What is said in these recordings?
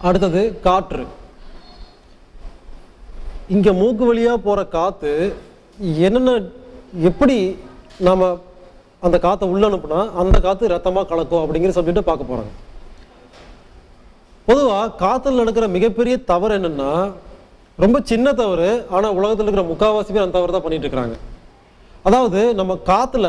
அடுத்தது காற்று இங்க மூக்கு வழியா போற காத்து என்னென்ன எப்படி நாம அந்த காத்தை உள்ள அனுப்புனா அந்த காத்து ரத்தமா கலக்கும் அப்படிங்கிற சப்ஜெக்டை பார்க்க போறாங்க பொதுவா காத்துல நடக்கிற மிகப்பெரிய தவறு என்னன்னா ரொம்ப சின்ன தவறு ஆனா உலகத்துல இருக்கிற முக்காவாசி பேர் அந்த தவறு தான் பண்ணிட்டு இருக்காங்க அதாவது நம்ம காத்துல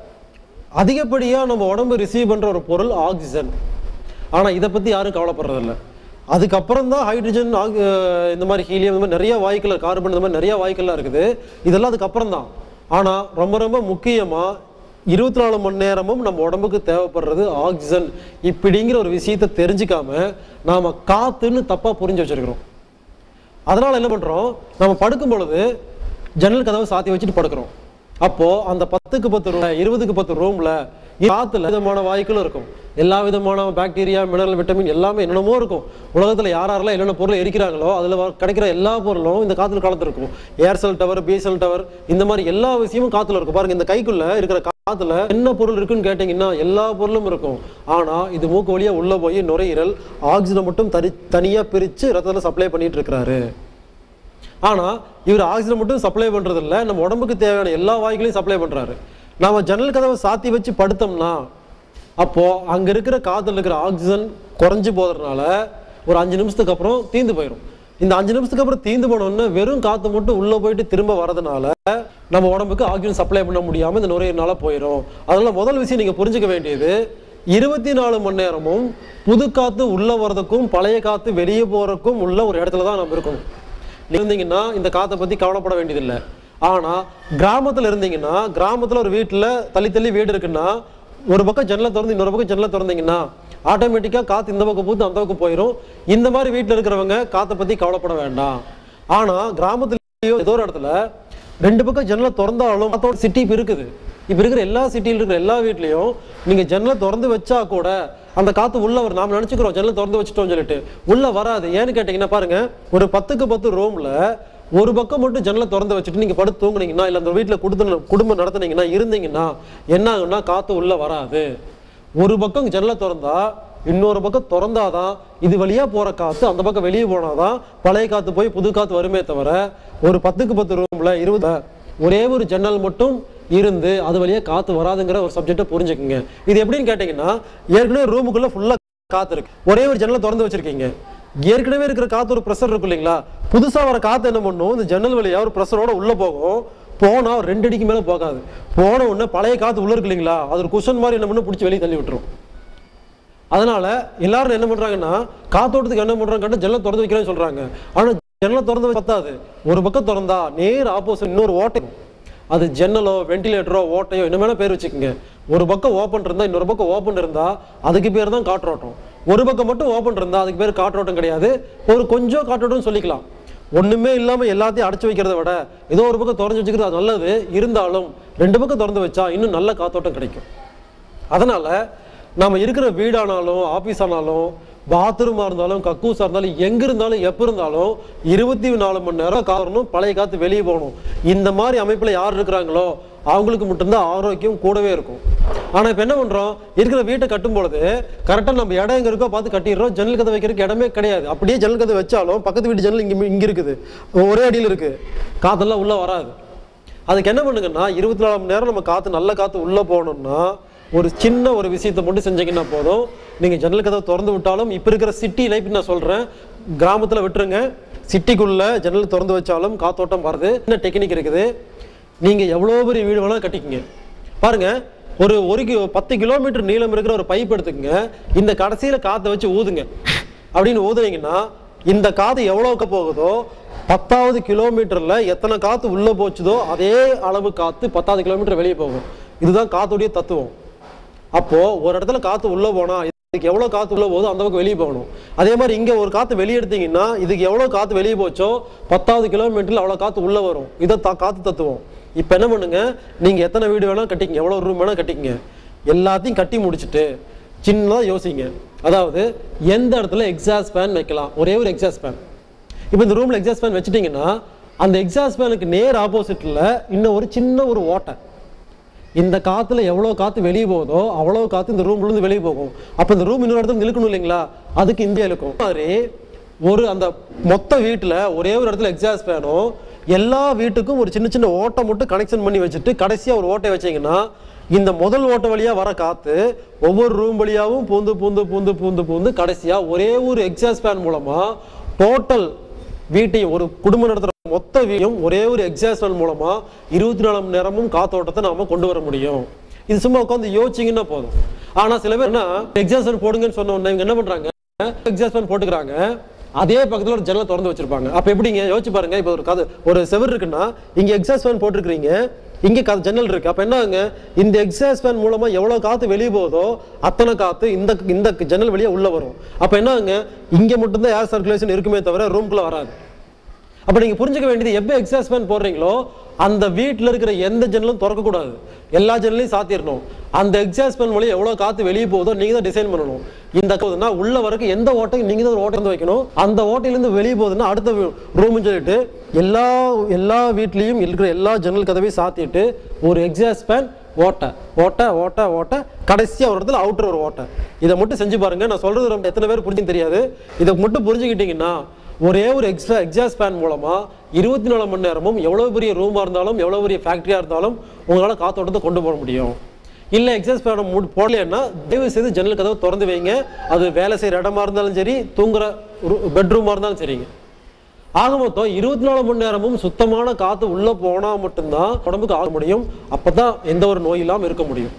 அதிகப்படியா நம்ம உடம்பு ரிசீவ் பண்ற ஒரு பொருள் ஆக்சிஜன் ஆனா இதை பத்தி யாரும் கவலைப்படுறதில்ல அதுக்கப்புறம் தான் ஹைட்ரஜன் இந்த மாதிரி ஹீலியம் இந்த மாதிரி நிறைய வாயுக்கள் கார்பன் இந்த மாதிரி நிறைய வாயுக்கள்லாம் இருக்குது இதெல்லாம் அதுக்கப்புறம் தான் ஆனா ரொம்ப ரொம்ப முக்கியமா இருபத்தி நாலு மணி நேரமும் நம்ம உடம்புக்கு தேவைப்படுறது ஆக்சிஜன் இப்படிங்கிற ஒரு விஷயத்தை தெரிஞ்சுக்காம நாம காத்துன்னு தப்பா புரிஞ்சு வச்சிருக்கிறோம் அதனால என்ன பண்றோம் நம்ம படுக்கும் பொழுது ஜன்னல் கதவை சாத்தி வச்சுட்டு படுக்கிறோம் அப்போ அந்த பத்துக்கு பத்து ரூம் இருபதுக்கு பத்து ரூம்ல காத்துல விதமான வாயுக்களும் இருக்கும் எல்லா விதமான பாக்டீரியா மினரல் விட்டமின் எல்லாமே என்னென்னமோ இருக்கும் உலகத்துல யார் யாரெல்லாம் என்னென்ன பொருளை எரிக்கிறாங்களோ அதுல வ- கிடைக்கிற எல்லா பொருளும் இந்த காத்துல கலந்துருக்கும் ஏர்செல் டவர் பிஎஸ்எல் டவர் இந்த மாதிரி எல்லா விஷயமும் காத்துல இருக்கும் பாருங்க இந்த கைக்குள்ள இருக்கிற காத்துல என்ன பொருள் இருக்குன்னு கேட்டீங்கன்னா எல்லா பொருளும் இருக்கும் ஆனா இது மூக்கு வழியா உள்ள போய் நுரையீரல் ஆக்சிஜனை மட்டும் தனி தனியா பிரிச்சு ரத்தத்துல சப்ளை பண்ணிட்டு இருக்கிறாரு ஆனா இவர் ஆக்சிஜன் மட்டும் சப்ளை பண்றது இல்ல நம்ம உடம்புக்கு தேவையான எல்லா வாயுக்களையும் சப்ளை பண்றாரு நாம ஜன்னல் கதவை சாத்தி வச்சு படுத்தோம்னா அப்போ அங்க இருக்கிற காத்துல இருக்கிற ஆக்சிஜன் குறைஞ்சு போறதுனால ஒரு அஞ்சு நிமிஷத்துக்கு அப்புறம் தீந்து போயிடும் இந்த அஞ்சு நிமிஷத்துக்கு அப்புறம் தீந்து போனோடனே வெறும் காத்து மட்டும் உள்ள போயிட்டு திரும்ப வரதுனால நம்ம உடம்புக்கு ஆக்சிஜன் சப்ளை பண்ண முடியாம இந்த நுரையீரலால போயிடும் அதனால முதல் விஷயம் நீங்க புரிஞ்சுக்க வேண்டியது இருபத்தி நாலு மணி நேரமும் புது காத்து உள்ள வர்றதுக்கும் பழைய காத்து வெளியே போறதுக்கும் உள்ள ஒரு இடத்துல தான் நம்ம இருக்கணும் இருந்தீங்கன்னா இந்த காத்தை பத்தி கவலைப்பட வேண்டியதில்லை ஆனா கிராமத்துல இருந்தீங்கன்னா கிராமத்துல ஒரு வீட்டுல தள்ளி தள்ளி வீடு இருக்குன்னா ஒரு பக்கம் ஜன்னலை திறந்து இன்னொரு பக்கம் ஜன்னலை திறந்தீங்கன்னா ஆட்டோமேட்டிக்கா காத்து இந்த பக்கம் பூத்து அந்த பக்கம் போயிடும் இந்த மாதிரி வீட்டுல இருக்கிறவங்க காத்தை பத்தி கவலைப்பட வேண்டாம் ஆனா கிராமத்துலயோ ஏதோ ஒரு இடத்துல ரெண்டு பக்கம் ஜன்னலை திறந்தாலும் காத்தோட சிட்டி இப்ப இருக்குது இப்ப இருக்கிற எல்லா சிட்டியில் இருக்கிற எல்லா வீட்லயும் நீங்க ஜன்னலை திறந்து வச்சா கூட அந்த காத்து உள்ள வரும் நாம நினைச்சுக்கிறோம் ஜன்னலை திறந்து வச்சுட்டோம்னு சொல்லிட்டு உள்ள வராது ஏன்னு கேட்டீங்கன்னா பாருங்க ஒரு பத்துக்கு பத்து ரூம்ல ஒரு பக்கம் மட்டும் ஜன்னலை திறந்து வச்சுட்டு நீங்க படுத்து தூங்குனீங்கன்னா இல்ல அந்த வீட்டுல குடும்ப குடும்பம் நடத்துனீங்கன்னா இருந்தீங்கன்னா என்ன ஆகும்னா காத்து உள்ள வராது ஒரு பக்கம் ஜன்னலை திறந்தா இன்னொரு பக்கம் திறந்தாதான் இது வழியா போற காத்து அந்த பக்கம் வெளியே போனாதான் பழைய காத்து போய் புது காத்து வருமே தவிர ஒரு பத்துக்கு பத்து ரூம்ல இருபது ஒரே ஒரு ஜன்னல் மட்டும் இருந்து அது வழியா காத்து வராதுங்கிற ஒரு சப்ஜெக்டை புரிஞ்சுக்குங்க இது எப்படின்னு கேட்டீங்கன்னா ஏற்கனவே ரூமுக்குள்ள ஃபுல்லா காத்து இருக்கு ஒரே ஒரு ஜன்னலை திறந்து வச்சிருக்கீங்க ஏற்கனவே இருக்கிற காத்து ஒரு ப்ரெஷர் இருக்கும் இல்லைங்களா புதுசா வர காத்து என்ன பண்ணும் இந்த ஜன்னல் வழியா ஒரு ப்ரெஷரோட உள்ள போகும் போனா ஒரு ரெண்டு அடிக்கு மேல போகாது போன உடனே பழைய காத்து உள்ள இருக்கு இல்லைங்களா அது ஒரு குஷன் மாதிரி என்ன பண்ணு பிடிச்சி வெளியே தள்ளி விட்டுரும் அதனால எல்லாரும் என்ன பண்றாங்கன்னா காத்தோட்டத்துக்கு என்ன பண்றாங்க கேட்டா ஜன்னலை திறந்து வைக்கிறேன்னு சொல்றாங்க ஆனா ஜன்னலை திறந்து வச்சா பத்தாது ஒரு பக்கம் திறந்தா நேர் ஆப்போசிட் இன்னொரு ஓட்டை அது ஜன்னலோ வென்டிலேட்டரோ ஓட்டையோ என்ன வேணா பேர் வச்சுக்கோங்க ஒரு பக்கம் ஓப்பன் இருந்தா இன்னொரு பக்கம் ஓப்பன் இருந்தா அதுக்கு பேர் தான் காற்றோட்டம் ஒரு பக்கம் மட்டும் ஓப்பன் இருந்தா அதுக்கு பேர் காற்றோட்டம் கிடையாது ஒரு கொஞ்சம் காற்றோட்டம் சொல்லிக்கலாம் ஒண்ணுமே இல்லாம எல்லாத்தையும் அடைச்சு வைக்கிறத விட ஏதோ ஒரு பக்கம் திறந்து வச்சுக்கிறது அது நல்லது இருந்தாலும் ரெண்டு பக்கம் திறந்து வச்சா இன்னும் நல்ல காத்தோட்டம் கிடைக்கும் அதனால நாம இருக்கிற வீடானாலும் ஆபீஸ் ஆனாலும் பாத்ரூமா இருந்தாலும் கக்கூஸா இருந்தாலும் எங்க இருந்தாலும் எப்ப இருந்தாலும் இருபத்தி நாலு மணி நேரம் காரணம் பழைய காத்து வெளியே போகணும் இந்த மாதிரி அமைப்புல யார் இருக்கிறாங்களோ அவங்களுக்கு மட்டும்தான் ஆரோக்கியம் கூடவே இருக்கும் ஆனா இப்ப என்ன பண்றோம் இருக்கிற வீட்டை கட்டும் பொழுது கரெக்டா நம்ம இடம் எங்க இருக்கோ பார்த்து கட்டிடுறோம் ஜன்னல் கதை வைக்கிறதுக்கு இடமே கிடையாது அப்படியே ஜன்னல் கதை வச்சாலும் பக்கத்து வீட்டு ஜன்னல் இங்க இங்க இருக்குது ஒரே அடியில் இருக்கு காத்தெல்லாம் உள்ள வராது அதுக்கு என்ன பண்ணுங்கன்னா இருபத்தி நாலு மணி நேரம் நம்ம காத்து நல்ல காத்து உள்ள போகணும்னா ஒரு சின்ன ஒரு விஷயத்தை மட்டும் செஞ்சீங்கன்னா போதும் நீங்க ஜன்னல் கதவை திறந்து விட்டாலும் இப்ப இருக்கிற சிட்டி லைஃப் நான் சொல்றேன் கிராமத்துல விட்டுருங்க சிட்டிக்குள்ள ஜன்னல் திறந்து வச்சாலும் காத்தோட்டம் வருது என்ன டெக்னிக் இருக்குது நீங்க எவ்வளவு பெரிய வீடு வேணாலும் கட்டிக்கங்க பாருங்க ஒரு ஒரு கி பத்து கிலோமீட்டர் நீளம் இருக்கிற ஒரு பைப் எடுத்துக்கங்க இந்த கடைசியில காத்தை வச்சு ஊதுங்க அப்படின்னு ஊதுனீங்கன்னா இந்த காத்து எவ்வளவுக்கு போகுதோ பத்தாவது கிலோமீட்டர்ல எத்தனை காத்து உள்ள போச்சுதோ அதே அளவு காத்து பத்தாவது கிலோமீட்டர் வெளியே போகும் இதுதான் காத்துடைய தத்துவம் அப்போ ஒரு இடத்துல காத்து உள்ள போனா இதுக்கு எவ்வளவு காத்து உள்ள போகுதோ அந்த பக்கம் வெளியே போகணும் அதே மாதிரி இங்க ஒரு காத்து வெளியே எடுத்தீங்கன்னா இதுக்கு எவ்வளவு காத்து வெளியே போச்சோ பத்தாவது கிலோமீட்டர்ல அவ்வளவு காத்து உள்ள வரும் இதை தா- காத்து தத்துவம் இப்ப என்ன பண்ணுங்க நீங்க எத்தனை வீடு வேணா கட்டிக்கங்க எவ்வளவு ரூம் வேணா கட்டிக்கங்க எல்லாத்தையும் கட்டி முடிச்சுட்டு சின்னதா யோசிங்க அதாவது எந்த இடத்துல எக்ஸாஸ்ட் ஃபேன் வைக்கலாம் ஒரே ஒரு எக்ஸாஸ்ட் ஃபேன் இப்போ இந்த ரூம்ல எக்ஸாஸ்ட் ஃபேன் வச்சுட்டீங்கன்னா அந்த எக்ஸாஸ்ட் ஃபேனுக்கு நேர் ஆப்போசிட்ல இன்னும் ஒரு சின்ன ஒரு ஓட்டை இந்த காத்துல எவ்வளவு காத்து வெளியே போகுதோ அவ்வளவு காத்து இந்த ரூம்ல இருந்து வெளியே போகும் அப்ப இந்த ரூம் இன்னொரு இடத்துல இழுக்கணும் இல்லைங்களா அதுக்கு இந்த இழுக்கும் அதே மாதிரி ஒரு அந்த மொத்த வீட்டுல ஒரே ஒரு இடத்துல எக்ஸாஸ்ட் ஃபேனும் எல்லா வீட்டுக்கும் ஒரு சின்ன சின்ன ஓட்டை மட்டும் கனெக்ஷன் பண்ணி வச்சுட்டு கடைசியா ஒரு ஓட்டை வச்சீங்கன்னா இந்த முதல் ஓட்டை வழியா வர காத்து ஒவ்வொரு ரூம் வழியாவும் பூந்து பூந்து பூந்து பூந்து பூந்து கடைசியா ஒரே ஒரு எக்ஸாஸ்ட் ஃபேன் மூலமா டோட்டல் வீட்டையும் ஒரு குடும்பம் நடத்துற மொத்த வீட்டையும் ஒரே ஒரு எக்ஸாஸ்ட் ஃபேன் மூலமா இருபத்தி நாலு மணி நேரமும் காத்தோட்டத்தை நாம கொண்டு வர முடியும் இது சும்மா உட்காந்து யோசிச்சிங்கன்னா போதும் ஆனா சில பேர் என்ன எக்ஸாஸ்ட் ஃபேன் போடுங்கன்னு சொன்ன உடனே இவங்க என்ன பண்றாங்க எக்ஸாஸ்ட் ஃபேன் போட்டுக்கிறாங்க அதே பக்கத்துல ஒரு ஜன்னலை திறந்து வச்சிருப்பாங்க அப்ப எப்படிங்க யோசிச்சு பாருங்க இப்போ ஒரு கதை ஒரு செவர் இருக்குன்னா இங்க எக்ஸாஸ்ட் ஃபேன் போட்டிருக்கிறீங்க இங்க கத ஜன்னல் இருக்கு அப்ப என்னங்க இந்த எக்ஸாஸ்ட் ஃபேன் மூலமா எவ்வளவு காத்து வெளியே போகுதோ அத்தனை காத்து இந்த இந்த ஜன்னல் வழியா உள்ள வரும் அப்ப என்னங்க இங்க மட்டும்தான் ஏர் சர்க்குலேஷன் இருக்குமே தவிர ரூம்குள்ள வராது அப்ப நீங்க புரிஞ்சுக்க வேண்டியது எப்போ எக்ஸாஸ்ட் ஃபேன் போடுறீங்களோ அந்த வீட்ல இருக்கிற எந்த ஜன்னலும் திறக்கக்கூடாது எல்லா ஜன்னலையும் சாத்திடணும் அந்த எக்ஸாஸ்ட் ஃபேன் மூலம் எவ்வளவு காத்து வெளியே போகுதோ நீங்க தான் டிசைன் பண்ணணும் இந்த போகுதுன்னா உள்ள வரைக்கும் எந்த ஓட்டையும் நீங்க தான் ஒரு ஓட்டை வந்து வைக்கணும் அந்த ஓட்டையிலேருந்து வெளியே போகுதுன்னா அடுத்த ரூம்னு சொல்லிட்டு எல்லா எல்லா வீட்லயும் இருக்கிற எல்லா ஜன்னல் கதவையும் சாத்திட்டு ஒரு எக்ஸாஸ்ட் ஃபேன் ஓட்டை ஓட்டை ஓட்டை ஓட்டை கடைசியா ஒரு இடத்துல அவுட்டர் ஒரு ஓட்டை இதை மட்டும் செஞ்சு பாருங்க நான் சொல்றது ரொம்ப எத்தனை பேர் புரிஞ்சுன்னு தெரியாது இதை மட்டும் புரிஞ்சுக்கிட்டீங்கன்னா ஒரே ஒரு எக்ஸ்ட்ரா எக்ஸாஸ்ட் ஃபேன் மூலமா இருபத்தி நாலு மணி நேரமும் எவ்வளவு பெரிய ரூமா இருந்தாலும் எவ்வளவு பெரிய ஃபேக்டரியா இருந்தாலும் உங்களால காத்தோட்டத்தை கொண்டு போக முடியும் இல்ல எக்ஸாஸ்ட் ஃபேனை மூடி போடலைன்னா தயவு செய்து ஜன்னல் கதவை திறந்து வைங்க அது வேலை செய்யற இடமா இருந்தாலும் சரி தூங்குற பெட்ரூமா இருந்தாலும் சரிங்க ஆக மொத்தம் இருபத்தி நாலு மணி நேரமும் சுத்தமான காத்து உள்ள போனா மட்டும்தான் உடம்புக்கு ஆக முடியும் அப்பதான் எந்த ஒரு நோய் இல்லாம இருக்க முடியும்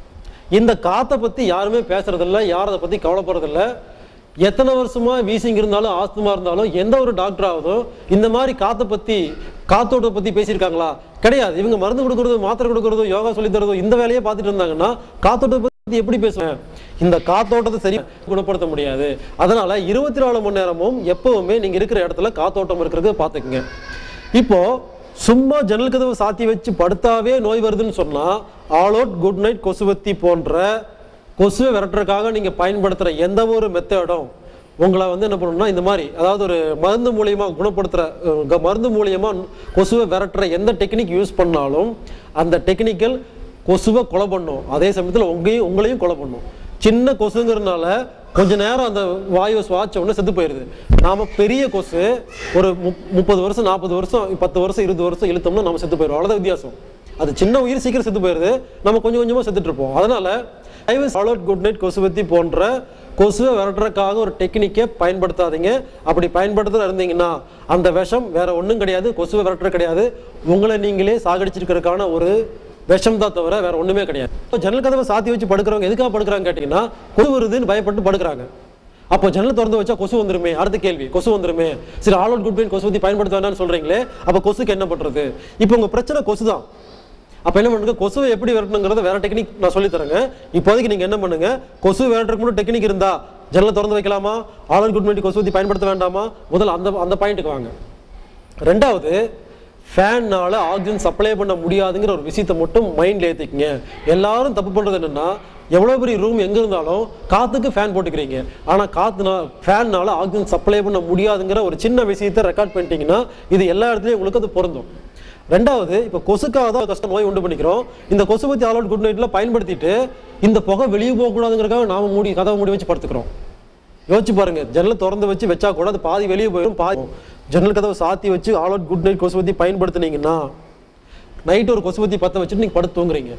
இந்த காத்தை பத்தி யாருமே பேசுறதில்ல யாரும் அதை பத்தி கவலைப்படுறதில்ல எத்தனை வருஷமா வீசிங் இருந்தாலும் ஆஸ்துமா இருந்தாலும் எந்த ஒரு டாக்டராவதோ இந்த மாதிரி காத்தை பத்தி காத்தோட்டத்தை பத்தி பேசியிருக்காங்களா கிடையாது இவங்க மருந்து கொடுக்கறதோ மாத்திரை கொடுக்கறதோ யோகா சொல்லி தரதோ இந்த வேலையே பார்த்துட்டு இருந்தாங்கன்னா காத்தோட்டத்தை பத்தி எப்படி பேசுவேன் இந்த காத்தோட்டத்தை சரி குணப்படுத்த முடியாது அதனால இருபத்தி நாலு மணி நேரமும் எப்பவுமே நீங்க இருக்கிற இடத்துல காத்தோட்டம் இருக்கிறது பார்த்துக்குங்க இப்போ சும்மா ஜன்னல் கதவு சாத்தி வச்சு படுத்தாவே நோய் வருதுன்னு சொன்னா ஆல் அவுட் குட் நைட் கொசுவத்தி போன்ற கொசுவை விரட்டுறதுக்காக நீங்க பயன்படுத்துற எந்த ஒரு மெத்தடும் உங்களை வந்து என்ன பண்ணணும்னா இந்த மாதிரி அதாவது ஒரு மருந்து மூலியமா குணப்படுத்துற அஹ், க- மருந்து மூலியமா கொசுவை விரட்டுற எந்த டெக்னிக் யூஸ் பண்ணாலும் அந்த டெக்னிக்கல் கொசுவை கொலை பண்ணும் அதே சமயத்தில் உங்களையும் உங்களையும் கொலை பண்ணும் சின்ன கொசுங்கிறதுனால கொஞ்ச நேரம் அந்த வாயுவை சுவாச்ச உடனே செத்து போயிருது நாம பெரிய கொசு ஒரு முப்- முப்பது வருஷம் நாற்பது வருஷம் பத்து வருஷம் இருபது வருஷம் இழுத்தோம்னா நம்ம செத்து போயிடும் அவ்வளவுதான் வித்தியாசம் அது சின்ன உயிர் சீக்கிரம் செத்து போயிருது நம்ம கொஞ்சம் கொஞ்சமா செத்துட்டு இருப்போம் அதனால சாலட் குட் நைட் கொசுவத்தி போன்ற கொசுவை விரட்டுறதுக்காக ஒரு டெக்னிக்கை பயன்படுத்தாதீங்க அப்படி பயன்படுத்த இருந்தீங்கன்னா அந்த விஷம் வேற ஒண்ணும் கிடையாது கொசுவை விரட்டுறது கிடையாது உங்களை நீங்களே சாகடிச்சிருக்கிறதுக்கான ஒரு விஷம் தான் தவிர வேற ஒண்ணுமே கிடையாது இப்போ ஜன்னல் கதவை சாத்தி வச்சு படுக்கிறவங்க எதுக்காக படுக்கிறாங்க கேட்டீங்கன்னா கொசு வருதுன்னு பயப்பட்டு படுக்கிறாங்க அப்போ ஜன்னல் திறந்து வச்சா கொசு வந்துருமே அடுத்த கேள்வி கொசு வந்துருமே சரி ஆல் அவுட் குட் பெயின் கொசு பத்தி பயன்படுத்த வேண்டாம்னு சொல்றீங்களே அப்போ கொசுக்கு என்ன பண்றது இப்போ உங்க பிரச்சனை கொசு தான் அப்ப என்ன பண்ணுங்க கொசுவை எப்படி விரட்டணுங்கிறத வேற டெக்னிக் நான் சொல்லி தரேங்க இப்போதைக்கு நீங்க என்ன பண்ணுங்க கொசு விரட்டுறதுக்கு மட்டும் டெக்னிக் இருந்தா ஜன்னலை திறந்து வைக்கலாமா ஆல் அவுட் குட் பெயின் கொசு பத்தி பயன்படுத்த வேண்டாமா முதல்ல அந்த அந்த பாயிண்ட்டுக்கு வாங்க ரெண்டாவது ஃபேன்னால ஆக்சிஜன் சப்ளை பண்ண முடியாதுங்கிற ஒரு விஷயத்தை மட்டும் மைண்ட்ல ஏத்திக்கங்க எல்லாரும் தப்பு பண்றது என்னன்னா எவ்வளவு பெரிய ரூம் எங்க இருந்தாலும் காத்துக்கு ஃபேன் போட்டுக்கிறீங்க ஆனா காத்துனா ஃபேன்னால ஆக்சிஜன் சப்ளை பண்ண முடியாதுங்கிற ஒரு சின்ன விஷயத்தை ரெக்கார்ட் பண்ணிட்டீங்கன்னா இது எல்லா இடத்துலயும் உங்களுக்கு அது பொருந்தும் ரெண்டாவது இப்போ கொசுக்காக தான் கஷ்டம் நோய் உண்டு பண்ணிக்கிறோம் இந்த கொசு பத்தி ஆல் அவுட் குட் நைட்ல பயன்படுத்திட்டு இந்த புகை வெளியே போகக்கூடாதுங்கிறக்காக நாம மூடி கதவை மூடி வச்சு படுத்துக்கிறோம் யோசிச்சு பாருங்க ஜன்னல் திறந்து வச்சு வச்சா கூட அது பாதி வெளியே போயிடும் பாதி ஜன்னல் கதவை சாத்தி வச்சு ஆல் அவுட் குட் நைட் கொசுவத்தி பயன்படுத்துனீங்கன்னா நைட் ஒரு கொசுவத்தி பத்த வச்சுட்டு நீங்க படுத்து தூங்குறீங்க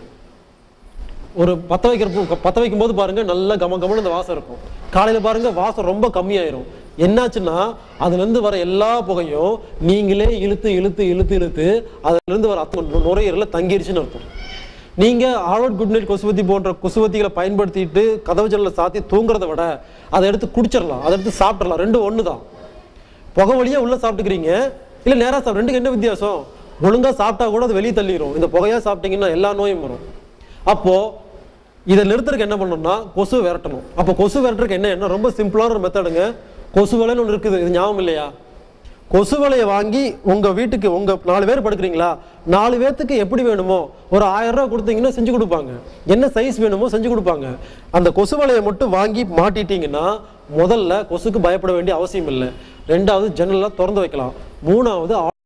ஒரு பத்த வைக்கிற பத்த வைக்கும் போது பாருங்க நல்ல கம கமன்னு அந்த வாசம் இருக்கும் காலையில பாருங்க வாசம் ரொம்ப கம்மியாயிரும் என்னாச்சுன்னா அதுல இருந்து வர எல்லா புகையும் நீங்களே இழுத்து இழுத்து இழுத்து இழுத்து அதுல இருந்து வர அத்தனை நுரையீரல தங்கிருச்சுன்னு அர்த்தம் நீங்க ஆல்அவுட் குட் நைட் கொசுவத்தி போன்ற கொசுவத்திகளை பயன்படுத்திட்டு கதவு ஜன்னலை சாத்தி தூங்குறத விட அதை எடுத்து குடிச்சிடலாம் அதை எடுத்து சாப்பிடலாம் ரெண்டும் ஒண்ணுதான் புகை வழியா உள்ள சாப்பிட்டுக்கிறீங்க இல்ல நேரா சாப்பிட்டு ரெண்டுக்கு என்ன வித்தியாசம் ஒழுங்கா சாப்பிட்டா கூட அது வெளியே தள்ளிடும் இந்த புகையா சாப்பிட்டீங்கன்னா எல்லா நோயும் வரும் அப்போ இதை நிறுத்துறதுக்கு என்ன பண்ணணும்னா கொசு விரட்டணும் அப்போ கொசு விரட்டுறதுக்கு என்ன என்ன ரொம்ப சிம்பிளான ஒரு மெத்தடுங்க கொசு வலைன்னு ஒன்று இருக்குது இது ஞாபகம் இல்லையா கொசு வலையை வாங்கி உங்க வீட்டுக்கு உங்க நாலு பேர் படுக்கிறீங்களா நாலு பேர்த்துக்கு எப்படி வேணுமோ ஒரு ஆயிரம் ரூபாய் கொடுத்தீங்கன்னா செஞ்சு கொடுப்பாங்க என்ன சைஸ் வேணுமோ செஞ்சு கொடுப்பாங்க அந்த கொசு வலையை மட்டும் வாங்கி மாட்டிட்டீங்கன்னா முதல்ல கொசுக்கு பயப்பட வேண்டிய அவசியம் இல்லை ரெண்டாவது ஜன்னல்லாம் திறந்து வைக்கலாம் மூணாவது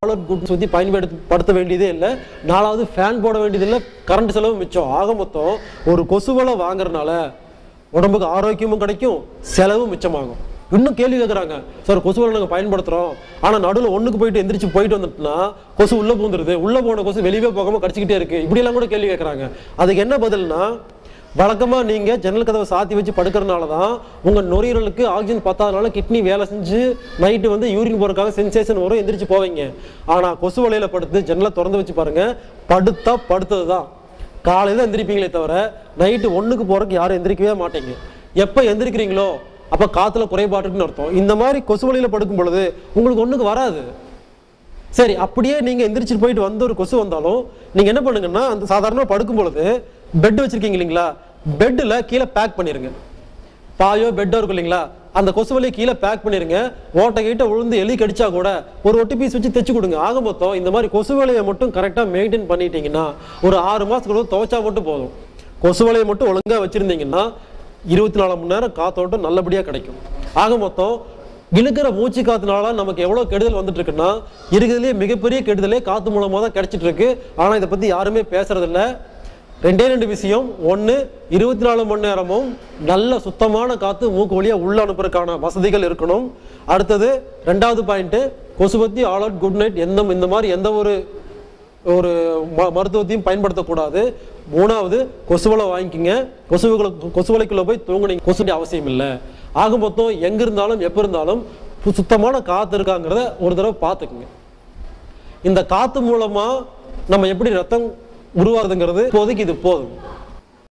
ஆலர் குட் சுற்றி பயன்படுத்த வேண்டியதே இல்லை நாலாவது ஃபேன் போட வேண்டியது இல்லை கரண்ட் செலவு மிச்சம் ஆக மொத்தம் ஒரு கொசுவலை வாங்குறதுனால உடம்புக்கு ஆரோக்கியமும் கிடைக்கும் செலவும் மிச்சமாகும் இன்னும் கேள்வி கேட்குறாங்க சார் கொசுவலை நாங்கள் பயன்படுத்துகிறோம் ஆனால் நடுவில் ஒன்றுக்கு போயிட்டு எந்திரிச்சு போயிட்டு வந்துட்டுனா கொசு உள்ளே பூந்துருது உள்ளே போன கொசு வெளியவே போகாமல் கடிச்சிக்கிட்டே இருக்கு இப்படியெல்லாம் கூட கேள்வி கேட்குறாங்க அதுக்கு என்ன பதில்னா வழக்கமாக நீங்கள் ஜன்னல் கதவை சாத்தி வச்சு படுக்கிறதுனால தான் உங்கள் நுரையீரலுக்கு ஆக்சிஜன் பத்தாதனால கிட்னி வேலை செஞ்சு நைட்டு வந்து யூரின் போகிறதுக்காக சென்சேஷன் வரும் எந்திரிச்சு போவீங்க ஆனால் கொசு வலையில் படுத்து ஜன்னலை திறந்து வச்சு பாருங்க படுத்தா படுத்தது தான் காலையில் எந்திரிப்பீங்களே தவிர நைட்டு ஒன்றுக்கு போகிறதுக்கு யாரும் எந்திரிக்கவே மாட்டீங்க எப்போ எந்திரிக்கிறீங்களோ அப்போ காற்றுல குறைபாட்டுன்னு அர்த்தம் இந்த மாதிரி கொசு வலையில் படுக்கும் பொழுது உங்களுக்கு ஒன்றுக்கு வராது சரி அப்படியே நீங்க எந்திரிச்சு போயிட்டு வந்த ஒரு கொசு வந்தாலும் நீங்க என்ன பண்ணுங்கன்னா அந்த சாதாரணமா படுக்கும் பொழுது பெட் வச்சிருக்கீங்க இல்லைங்களா பெட்ல கீழே பேக் பண்ணிருங்க பாயோ பெட்டோ இருக்கும் இல்லைங்களா அந்த கொசு வலையை கீழே பேக் பண்ணிருங்க ஓட்டை கீட்ட விழுந்து எலி கடிச்சா கூட ஒரு ஒட்டி பீஸ் வச்சு தைச்சு கொடுங்க ஆக மொத்தம் இந்த மாதிரி கொசு வலையை மட்டும் கரெக்டாக மெயின்டைன் பண்ணிட்டீங்கன்னா ஒரு ஆறு மாசத்துக்கு ஒரு துவைச்சா மட்டும் போதும் கொசு வலையை மட்டும் ஒழுங்கா வச்சிருந்தீங்கன்னா இருபத்தி நாலு மணி நேரம் காத்தோட்டம் நல்லபடியா கிடைக்கும் ஆக மொத்தம் இழுக்கிற மூச்சு காத்துனால நமக்கு எவ்வளவு கெடுதல் வந்துட்டு இருக்குன்னா இருக்கிறதுலேயே மிகப்பெரிய கெடுதலே காத்து மூலமா தான் கிடைச்சிட்டு இருக்கு ஆனா இதை பத்தி யாருமே பேசுறது இல்ல ரெண்டே ரெண்டு விஷயம் ஒன்று இருபத்தி நாலு மணி நேரமும் நல்ல சுத்தமான காத்து மூக்கு வழியா உள்ள அனுப்புறதுக்கான வசதிகள் இருக்கணும் அடுத்தது ரெண்டாவது பாயிண்ட் கொசுபத்தி ஆல் அவுட் குட் நைட் எந்த இந்த மாதிரி எந்த ஒரு ஒரு ம- மருத்துவத்தையும் பயன்படுத்தக்கூடாது மூணாவது கொசுவலை வாங்கிக்கிங்க கொசுவுகளை கொசுவலைக்குள்ள போய் தூங்குனீங்க கொசு அவசியம் இல்லை ஆக மொத்தம் எங்க இருந்தாலும் எப்ப இருந்தாலும் சு- சுத்தமான காத்து இருக்காங்கிறத ஒரு தடவை பார்த்துக்குங்க இந்த காத்து மூலமா நம்ம எப்படி ரத்தம் உருவாகுதுங்கிறது இப்போதைக்கு இது போதும்